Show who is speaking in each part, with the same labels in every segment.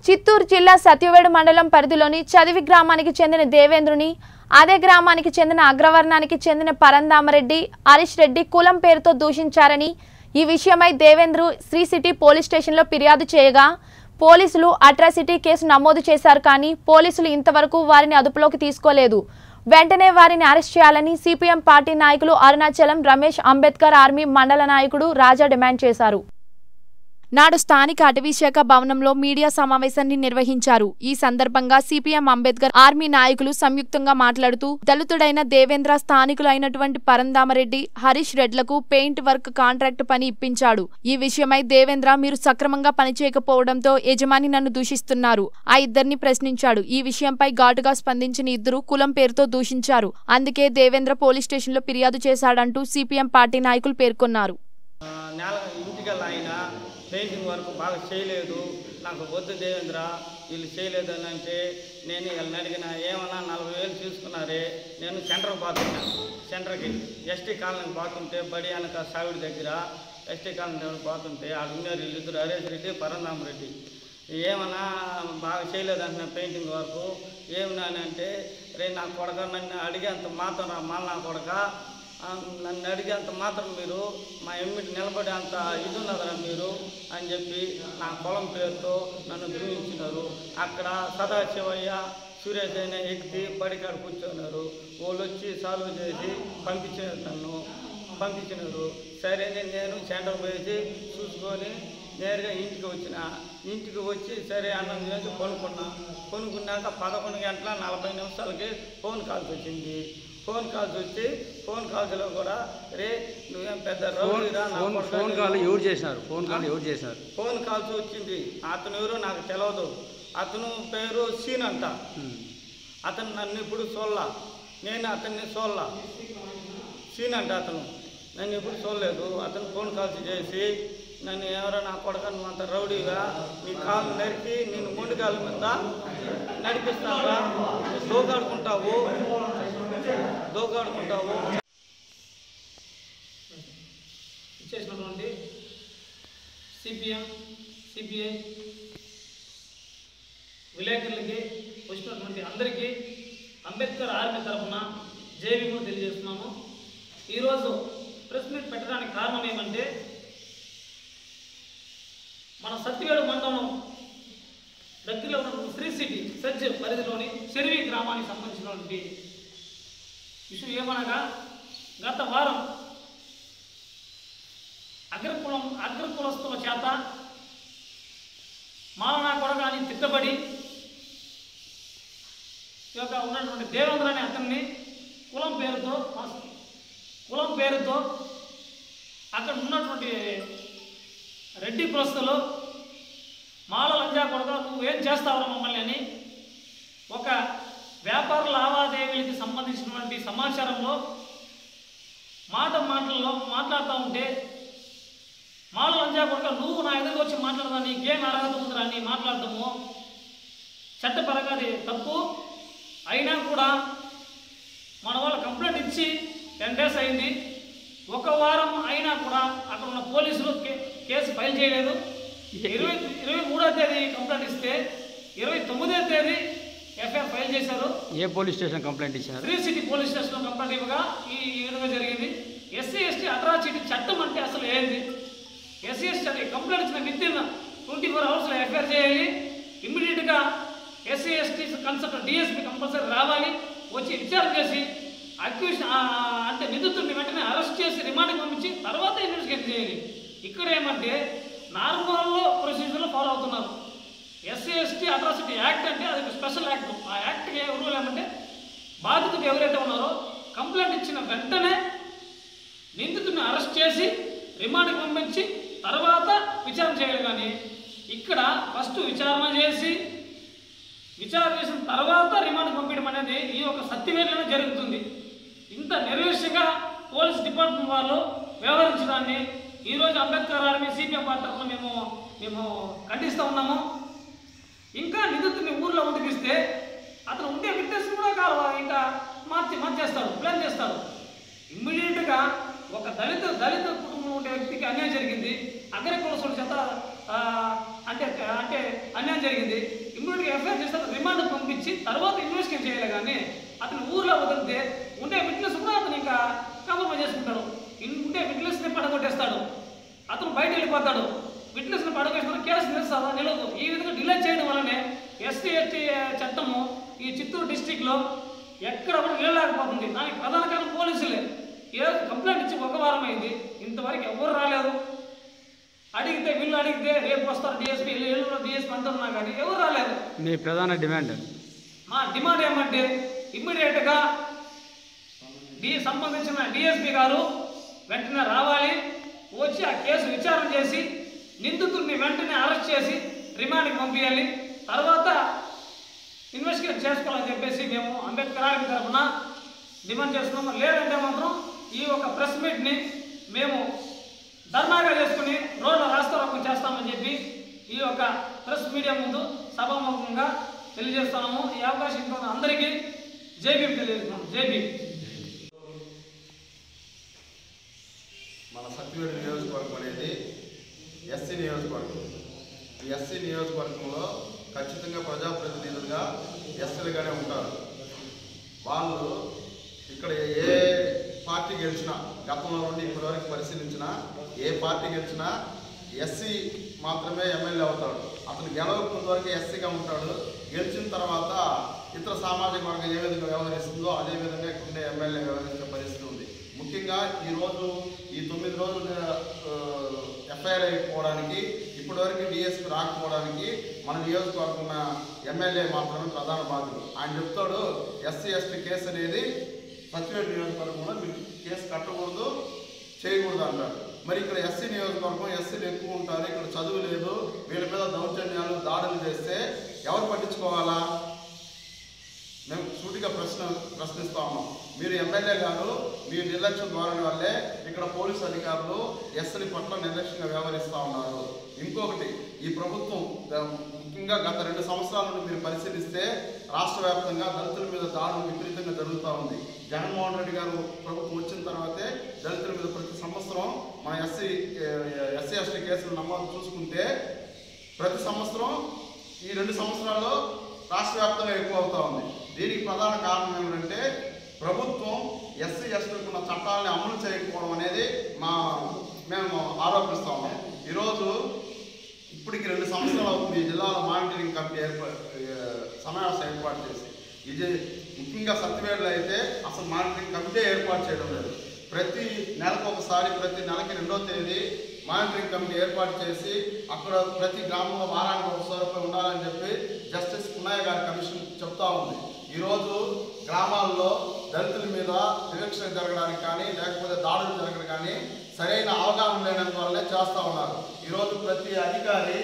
Speaker 1: చిత్తూరు జిల్లా సత్యవేడు మండలం పరిధిలోని చదివి గ్రామానికి చెందిన దేవేంద్రుని అదే గ్రామానికి చెందిన అగ్రవర్ణానికి చెందిన పరందామరెడ్డి హరీష్ రెడ్డి కులం పేరుతో దూషించారని ఈ విషయమై దేవేంద్రు శ్రీ సిటీ పోలీస్ స్టేషన్లో ఫిర్యాదు చేయగా పోలీసులు అట్రాసిటీ కేసు నమోదు చేశారు కానీ పోలీసులు ఇంతవరకు వారిని అదుపులోకి తీసుకోలేదు వెంటనే వారిని అరెస్ట్ చేయాలని సిపిఎం పార్టీ నాయకులు అరుణాచలం రమేష్ అంబేద్కర్ ఆర్మీ మండల నాయకుడు రాజా డిమాండ్ చేశారు నాడు స్థానిక అటవీ శాఖ భవనంలో మీడియా సమావేశాన్ని నిర్వహించారు ఈ సందర్భంగా సిపిఎం అంబేద్కర్ ఆర్మీ నాయకులు సంయుక్తంగా మాట్లాడుతూ దళితుడైన దేవేంద్ర స్థానికులు అయినటువంటి పరందామరెడ్డి హరీష్ రెడ్లకు పెయింట్ వర్క్ కాంట్రాక్ట్ పని ఇప్పించాడు ఈ విషయమై దేవేంద్ర మీరు సక్రమంగా పనిచేయకపోవడంతో యజమాని నన్ను దూషిస్తున్నారు ఆ ఇద్దరిని ప్రశ్నించాడు ఈ విషయంపై ఘాటుగా స్పందించిన ఇద్దరు కులం పేరుతో దూషించారు అందుకే దేవేంద్ర పోలీస్ స్టేషన్లో ఫిర్యాదు చేశాడంటూ సిపిఎం పార్టీ నాయకులు పేర్కొన్నారు
Speaker 2: ఆ, నెల ఇంటికల్ ఆయన పెయింటింగ్ వర్క్ బాగా చేయలేదు నాకు వద్దు దేవేంద్ర వీళ్ళు చేయలేదు అని అంటే నేను వీళ్ళని అడిగిన ఏమన్నా నలభై వేలు తీసుకున్నారే నేను సెంటర్కి పోతున్నా సెంటర్కి ఎస్టీ కాలనీకి పోతుంటే బడి వెనక సావిడి దగ్గర ఎస్టీ కాలనీ దగ్గర పోతుంటే ఆడ ఉన్నారు వీళ్ళిద్దరు హరేష్ రెడ్డి పరంధామ రెడ్డి ఏమన్నా బాగా చేయలేదు అంటున్నా పెయింటింగ్ వర్క్ ఏమన్నా అని అంటే రే నా కొడక నన్ను అడిగేంత మాత్రం రా మళ్ళీ నా కొడక ఆ, నన్ను అడిగేంత మాత్రం మీరు మా ఎమ్మిటి నిలబడే అంత ఇది ఉన్నదరా మీరు అని చెప్పి నా పొలం పేరుతో నన్ను దూరించినారు అక్కడ సదాశివయ్య సురేష్ అయిన ఎక్కి బడికాడ కూర్చున్నారు వాళ్ళు వచ్చి సాల్వ్ చేసి పంపించారు నన్ను పంపించినారు సరే అని నేను సెంటర్ పోయేసి చూసుకొని నేరుగా ఇంటికి వచ్చిన ఇంటికి వచ్చి సరే అన్నం చేసి కొనుక్కున్నా కొనుక్కున్నాక పదకొండు గంటల నలభై నిమిషాలకి ఫోన్ కాల్స్ వచ్చింది ఫోన్ కాల్స్ వచ్చి ఫోన్ కాల్స్లో కూడా రే నువ్వేం పెద్ద
Speaker 3: ఫోన్
Speaker 2: రౌడీరా నా
Speaker 3: ఫోన్
Speaker 2: కొడుకా
Speaker 3: ఫోన్
Speaker 2: నీవు?"
Speaker 3: కాల్ ఎవరు చేసినారు ఫోన్ కాల్ ఎవరు చేసినారు
Speaker 2: ఫోన్ కాల్స్ వచ్చింది అతను ఎవరో నాకు తెలియదు అతను పేరు సీన్ అంట
Speaker 3: ఉమ్.
Speaker 2: అతను నన్ను ఇప్పుడు చూడలా నేను అతన్ని చూడలా సీన్ అంట అతను నన్ను ఇప్పుడు చూడలేదు అతను ఫోన్ కాల్స్ చేసి నన్ను ఎవరో నా కొడక నువ్వు అంత రౌడీగా నీ కాలు నరికి నేను మొండి కాలు మీద నడిపిస్తావా దోగాడుకుంటావు దోగాడుకుంటావు
Speaker 4: ఇచ్చేసినటువంటి సిపిఎం సిపిఐ విలేకరులకి వచ్చినటువంటి అందరికీ అంబేద్కర్ ఆర్మీ తరఫున జేబీము తెలియజేస్తున్నాము ఈరోజు ప్రెస్ మీట్ పెట్టడానికి కారణం ఏమంటే మన సత్యవేడు మండలం దగ్గరలో ఉన్న శ్రీ సిటీ సజ్జ పరిధిలోని చెరువి గ్రామానికి సంబంధించినటువంటి విషయం ఏమనగా గత వారం అగ్రకులం అగ్రకులస్తుల చేత మాలనా కొడగాని తిట్టబడి ఈ యొక్క ఉన్నటువంటి దేవేంద్ర అనే అతన్ని కులం పేరుతో కులం పేరుతో అక్కడ ఉన్నటువంటి రెడ్డి కులస్తులు మాల లంజా కొడక నువ్వేం చేస్తావురా మమ్మల్ని అని ఒక వ్యాపార లావాదేవీలకి సంబంధించినటువంటి సమాచారంలో మాట మాటల్లో మాట్లాడుతూ ఉంటే మాలో లంజా కొడుక నువ్వు నా ఎదురుగా వచ్చి మాట్లాడదా నీకేం అర్హత ఉందిరా అని మాట్లాడటము చట్టపరంగా అది తప్పు అయినా కూడా మన వాళ్ళు కంప్లైంట్ ఇచ్చి టెన్ డేస్ అయింది ఒక వారం అయినా కూడా అక్కడ ఉన్న పోలీసులు కే- కేసు ఫైల్ చేయలేదు ఇరవై ఇరవై మూడో తేదీ కంప్లైంట్ ఇస్తే ఇరవై తొమ్మిదో తేదీ ఎఫ్ఐఆర్ ఫైల్ చేశారు
Speaker 3: ఏ పోలీస్ స్టేషన్ కంప్లైంట్ ఇచ్చినారు
Speaker 4: శ్రీ సిటీ పోలీస్ స్టేషన్లో కంప్లైంట్ ఇవ్వగా ఈ ఈ విధంగా జరిగింది ఎస్సీ ఎస్టీ అట్రాసిటీ చట్టం అంటే అసలు ఏంది ఎస్సీ ఎస్టీ కంప్లైంట్ ఇచ్చిన విత్ ఇన్ ట్వంటీ ఫోర్ అవర్స్లో ఎఫ్ఐఆర్ చేయాలి ఇమ్మీడియట్గా SC ST consult DSP compulsory రావాలి వచ్చి విచారణ చేసి అక్యూషన్ అంటే నిందితుడిని వెంటనే అరెస్ట్ చేసి రిమాండ్కి పంపించి తర్వాత ఇన్వెస్టిగేట్ చేయాలి ఇక్కడ ఏమంటే నార్మల్ ప్రొసీజర్లో ఫాలో అవుతున్నారు ఎస్సీ ఎస్టీ అట్రాసిటీ యాక్ట్ అంటే అది ఒక స్పెషల్ యాక్ట్ ఆ యాక్ట్కి రూల్ ఏమంటే బాధితుడు ఎవరైతే ఉన్నారో కంప్లైంట్ ఇచ్చిన వెంటనే నిందితుడిని అరెస్ట్ చేసి రిమాండ్కి పంపించి తర్వాత విచారణ చేయాలి కానీ ఇక్కడ ఫస్ట్ విచారణ చేసి విచారణ చేసిన తర్వాత రిమాండ్కి పంపించడం అనేది ఈ యొక్క సత్యవేర్లోనే జరుగుతుంది ఇంత నిర్లక్ష్యంగా పోలీస్ డిపార్ట్మెంట్ వాళ్ళు వ్యవహరించడాన్ని ఈరోజు అంబేద్కర్ ఆర్మీ సిపిఎం పార్టీ తరఫున మేము మేము ఖండిస్తూ ఉన్నాము ఇంకా నిందితుడిని ఊర్లో ఉతికిస్తే అతను ఉండే విట్నెస్ కూడా కాదు ఇంకా మార్చి మార్చేస్తాడు ప్లాన్ చేస్తాడు ఇమ్మీడియట్గా ఒక దళిత దళిత కుటుంబం ఉండే వ్యక్తికి అన్యాయం జరిగింది అగ్ర కులసుల చేత ఆ, అంటే అంటే అన్యాయం జరిగింది ఇమ్మీడియట్గా ఎఫ్ఐఆర్ చేస్తే రిమాండ్ పంపించి తర్వాత ఇన్వెస్టిగేట్ చేయాలి కానీ అతను ఊర్లో వదిలితే ఉండే విట్నెస్ కూడా అతను ఇంకా కాంప్రమైజ్ చేసుకుంటాడు ఇన్- ఉండే విట్నెస్ని పడగొట్టేస్తాడు అతను బయట వెళ్ళిపోతాడు విట్నెస్ని పడగొట్టేసిన కేసు నిలుస్తావా నిలవదు ఈ విధంగా డిలే చేయడం వల్లనే ఎస్సీ ఎస్టీ చట్టము ఈ చిత్తూరు డిస్టిక్లో ఎక్కడ కూడా నిలలేకపోతుంది దానికి ప్రధాన కారణం పోలీసులే ఏ కంప్లైంట్ ఇచ్చి ఒక వారం అయింది ఇంతవరకు ఎవరు రాలేదు అడిగితే వీళ్ళు అడిగితే రేపు వస్తారు డిఎస్పీ ఎల్లుండి డిఎస్పీ అంటున్నా కానీ ఎవరు రాలేదు
Speaker 3: మీ ప్రధాన డిమాండ్
Speaker 4: మా డిమాండ్ ఏమంటే ఇమ్మీడియట్గా డి సంబంధించిన డిఎస్పీ గారు వెంటనే రావాలి వచ్చి ఆ కేసు విచారణ చేసి నిందితుడిని వెంటనే అరెస్ట్ చేసి రిమాండ్కి పంపించాలి తర్వాత ఇన్వెస్టిగేట్ చేసుకోవాలని చెప్పేసి మేము అంబేద్కర్ ఆర్మీ తరఫున డిమాండ్ చేస్తున్నాము లేదంటే మాత్రం ఈ యొక్క ప్రెస్ మీట్ని మేము ధర్నాగా చేసుకుని రోడ్ల రాస్తారోకం చేస్తామని చెప్పి ఈ యొక్క ప్రెస్ మీడియా ముందు సభాముఖంగా తెలియజేస్తున్నాము ఈ అవకాశం ఇస్తున్న అందరికీ జైబీ తెలియజేస్తున్నాము జైబీ
Speaker 5: మన సత్యవేడు నియోజకవర్గం అనేది ఎస్సీ నియోజకవర్గం ఈ ఎస్సీ నియోజకవర్గంలో ఖచ్చితంగా ప్రజాప్రతినిధులుగా ఎస్సీలుగానే ఉంటారు వాళ్ళు ఇక్కడ ఏ పార్టీ గెలిచినా గతంలో నుండి ఇప్పటివరకు పరిశీలించినా ఏ పార్టీ గెలిచినా ఎస్సీ మాత్రమే ఎమ్మెల్యే అవుతాడు అతను గెలవక వరకు ఎస్సీగా ఉంటాడు గెలిచిన తర్వాత ఇతర సామాజిక వర్గం ఏ విధంగా వ్యవహరిస్తుందో అదే విధంగా ఇక్కడ ఉండే ఎమ్మెల్యే వ్యవహరించే పరిస్థితి ఉంది ముఖ్యంగా ఈ రోజు ఈ తొమ్మిది రోజులు ఎఫ్ఐఆర్ అయిపోవడానికి ఇప్పటివరకు డిఎస్పీ రాకపోవడానికి మన నియోజకవర్గం ఉన్న ఎమ్మెల్యే మాత్రమే ప్రధాన బాధ్యుడు ఆయన చెప్తాడు ఎస్సీ ఎస్టీ కేసు అనేది సచివేట్ నియోజకవర్గంలో మీరు కేసు కట్టకూడదు చేయకూడదు అంటారు మరి ఇక్కడ ఎస్సీ నియోజకవర్గం ఎస్సీలు ఎక్కువ ఉంటారు ఇక్కడ చదువు లేదు వీళ్ళ మీద దౌర్జన్యాలు దాడులు చేస్తే ఎవరు పట్టించుకోవాలా మేము సూటిగా ప్రశ్న ప్రశ్నిస్తా ఉన్నాం మీరు ఎమ్మెల్యే గారు మీ నిర్లక్ష్యం ధోరణి వల్లే ఇక్కడ పోలీసు అధికారులు ఎస్సీ పట్ల నిర్లక్ష్యంగా వ్యవహరిస్తూ ఉన్నారు ఇంకొకటి ఈ ప్రభుత్వం ద- ముఖ్యంగా గత రెండు సంవత్సరాల నుండి మీరు పరిశీలిస్తే రాష్ట్ర వ్యాప్తంగా దళితుల మీద దాడులు విపరీతంగా జరుగుతూ ఉంది జగన్మోహన్ రెడ్డి గారు ప్రభుత్వం వచ్చిన తర్వాతే దళితుల మీద ప్రతి సంవత్సరం మన ఎస్సీ ఎస్సీ ఎస్టీ కేసులు నమోదు చూసుకుంటే ప్రతి సంవత్సరం ఈ రెండు సంవత్సరాల్లో రాష్ట్ర వ్యాప్తంగా ఎక్కువ అవుతా ఉంది దీనికి ప్రధాన కారణం ఏమిటంటే ప్రభుత్వం ఎస్సీ ఎస్టీలకు ఉన్న చట్టాలని అమలు చేయకపోవడం అనేది మా మేము ఆరోపిస్తా ఉన్నాం ఈరోజు ఇప్పటికి రెండు సంవత్సరాలు అవుతుంది ఈ జిల్లాలో మానిటరింగ్ కమిటీ ఏర్పాటు సమావేశం ఏర్పాటు చేసి ఇది ముఖ్యంగా సత్యవేడులో అయితే అసలు మానిటరింగ్ కమిటీ ఏర్పాటు చేయడం లేదు ప్రతి నెలకు ఒకసారి ప్రతి నెలకి రెండో తేదీ మానిటరింగ్ కమిటీ ఏర్పాటు చేసి అక్కడ ప్రతి గ్రామంలో వారానికి ఒకసారి పోయి ఉండాలని చెప్పి జస్టిస్ పున్నయ్య గారి కమిషన్ చెప్తా ఉంది ఈరోజు గ్రామాల్లో దళితుల మీద వివక్ష జరగడానికి కానీ లేకపోతే దాడులు జరగడం కానీ సరైన అవగాహన లేనందు వల్లే చేస్తూ ఉన్నారు ఈరోజు ప్రతి అధికారి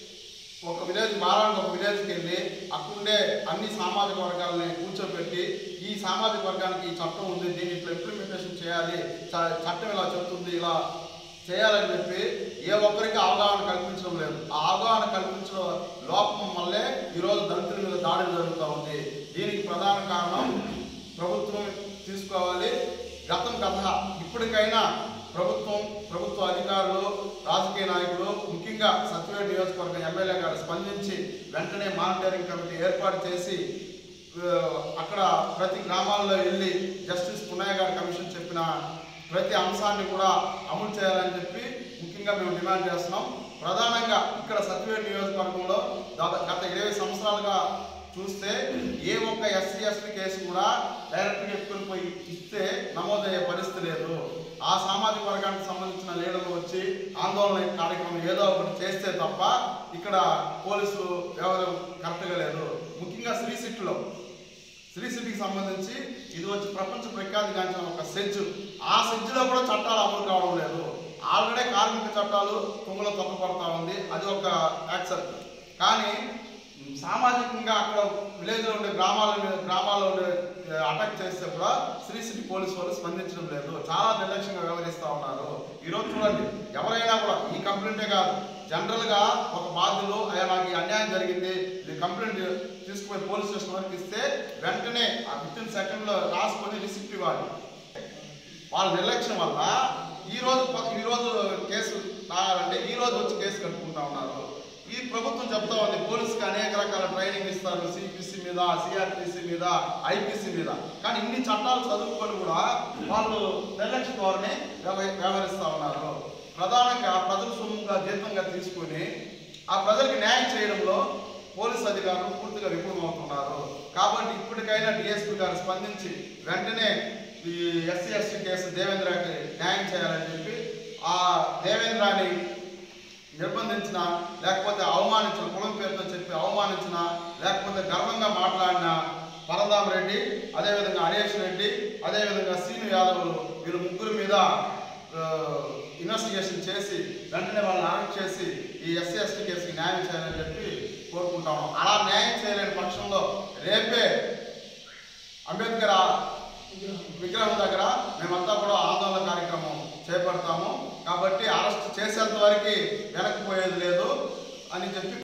Speaker 5: ఒక విలేజ్ మారానికి ఒక విలేజ్కి వెళ్ళి అక్కడుండే అన్ని సామాజిక వర్గాలని కూర్చోబెట్టి ఈ సామాజిక వర్గానికి ఈ చట్టం ఉంది దీన్ని ఇట్లా ఇంప్లిమెంటేషన్ చేయాలి చ- చట్టం ఇలా చెప్తుంది ఇలా చేయాలని చెప్పి ఏ ఒక్కరికి అవగాహన కల్పించడం లేదు ఆ అవగాహన కల్పించడం లోపం వల్లే ఈరోజు దళితుల మీద దాడి జరుగుతూ ఉంది దీనికి ప్రధాన కారణం ప్రభుత్వం తీసుకోవాలి గతం కథ ఇప్పటికైనా ప్రభుత్వం ప్రభుత్వ అధికారులు రాజకీయ నాయకులు ముఖ్యంగా సత్యవేడు నియోజకవర్గం ఎమ్మెల్యే గారు స్పందించి వెంటనే మానిటరింగ్ కమిటీ ఏర్పాటు చేసి ఆ, అక్కడ ప్రతి గ్రామాల్లో వెళ్ళి జస్టిస్ పున్నయ్య గారి కమిషన్ చెప్పిన ప్రతి అంశాన్ని కూడా అమలు చేయాలని చెప్పి ముఖ్యంగా మేము డిమాండ్ చేస్తున్నాం ప్రధానంగా ఇక్కడ సత్యవేడు నియోజకవర్గంలో దాదాపు గత ఇరవై సంవత్సరాలుగా చూస్తే ఏ ఒక్క ఎస్సీ ఎస్టీ కేసు కూడా డైరెక్ట్గా ఎత్తుకొని పోయి ఇస్తే నమోదయ్యే పరిస్థితి లేదు ఆ సామాజిక వర్గానికి సంబంధించిన లీడర్లు వచ్చి ఆందోళన కార్యక్రమం ఏదో ఒకటి చేస్తే తప్ప ఇక్కడ పోలీసులు వ్యవహారం కరెక్ట్గా లేదు ముఖ్యంగా శ్రీ సిటీలో శ్రీ సిటీకి సంబంధించి ఇది వచ్చి ప్రపంచ ప్రఖ్యాతిగాంచిన ఒక సెజ్ ఆ సెజ్లో కూడా చట్టాలు అమలు కావడం లేదు ఆల్రెడీ కార్మిక చట్టాలు తుంగలో తొక్కపడతా ఉంది అది ఒక యాక్సెప్ట్ కానీ సామాజికంగా అక్కడ విలేజ్లో ఉండే గ్రామాల మీద గ్రామాల్లో ఉండే అటాక్ చేస్తే కూడా శ్రీ సిటీ పోలీస్ వాళ్ళు స్పందించడం లేదు చాలా నిర్లక్ష్యంగా వ్యవహరిస్తూ ఉన్నారు ఈరోజు చూడండి ఎవరైనా కూడా ఈ కంప్లైంటే కాదు జనరల్గా ఒక బాధ్యులు అయ్యా నాకు ఈ అన్యాయం జరిగింది ఇది కంప్లైంట్ తీసుకుపోయి పోలీస్ స్టేషన్ వరకు ఇస్తే వెంటనే ఆ విత్ ఇన్ సెకండ్లో రాసుకొని రిసిప్ట్ ఇవ్వాలి వాళ్ళ నిర్లక్ష్యం వల్ల ఈ రోజు ఈ రోజు కేసు రాయాలంటే ఈ రోజు వచ్చి కేసు కట్టుకుంటా ఉన్నారు ఈ ప్రభుత్వం చెప్తా ఉంది పోలీసుకి అనేక రకాల ట్రైనింగ్ ఇస్తారు సిపిసి మీద సిఆర్పిసి మీద ఐపీసీ మీద కానీ ఇన్ని చట్టాలు చదువుకొని కూడా వాళ్ళు నిర్లక్ష్య ధోరణి వ్యవ- వ్యవహరిస్తా ఉన్నారు ప్రధానంగా ప్రజల సొమ్ముగా జీతంగా తీసుకొని ఆ ప్రజలకు న్యాయం చేయడంలో పోలీస్ అధికారులు పూర్తిగా విఫలమవుతున్నారు కాబట్టి ఇప్పటికైనా డిఎస్పీ గారు స్పందించి వెంటనే ఈ ఎస్సీ ఎస్టీ కేసు దేవేంద్రకి న్యాయం చేయాలని చెప్పి ఆ దేవేంద్రాని నిర్బంధించిన లేకపోతే అవమానించిన కులం పేరుతో చెప్పి అవమానించిన లేకపోతే గర్వంగా మాట్లాడిన పరదాం రెడ్డి అదేవిధంగా హరీష్ రెడ్డి అదేవిధంగా సీను యాదవ్ వీళ్ళు ముగ్గురు మీద ఆ, ఇన్వెస్టిగేషన్ చేసి వెంటనే వాళ్ళని అరెస్ట్ చేసి ఈ ఎస్సీ ఎస్టీ కేసుకి న్యాయం చేయాలని చెప్పి కోరుకుంటాము అలా న్యాయం చేయలేని పక్షంలో రేపే అంబేద్కర్ ఆ విగ్రహం దగ్గర మేమంతా కూడా ఆందోళన కార్యక్రమం చేపడతాము కాబట్టి అరెస్ట్ చేసేంత వరకు వెనక్కిపోయేది లేదు అని చెప్పి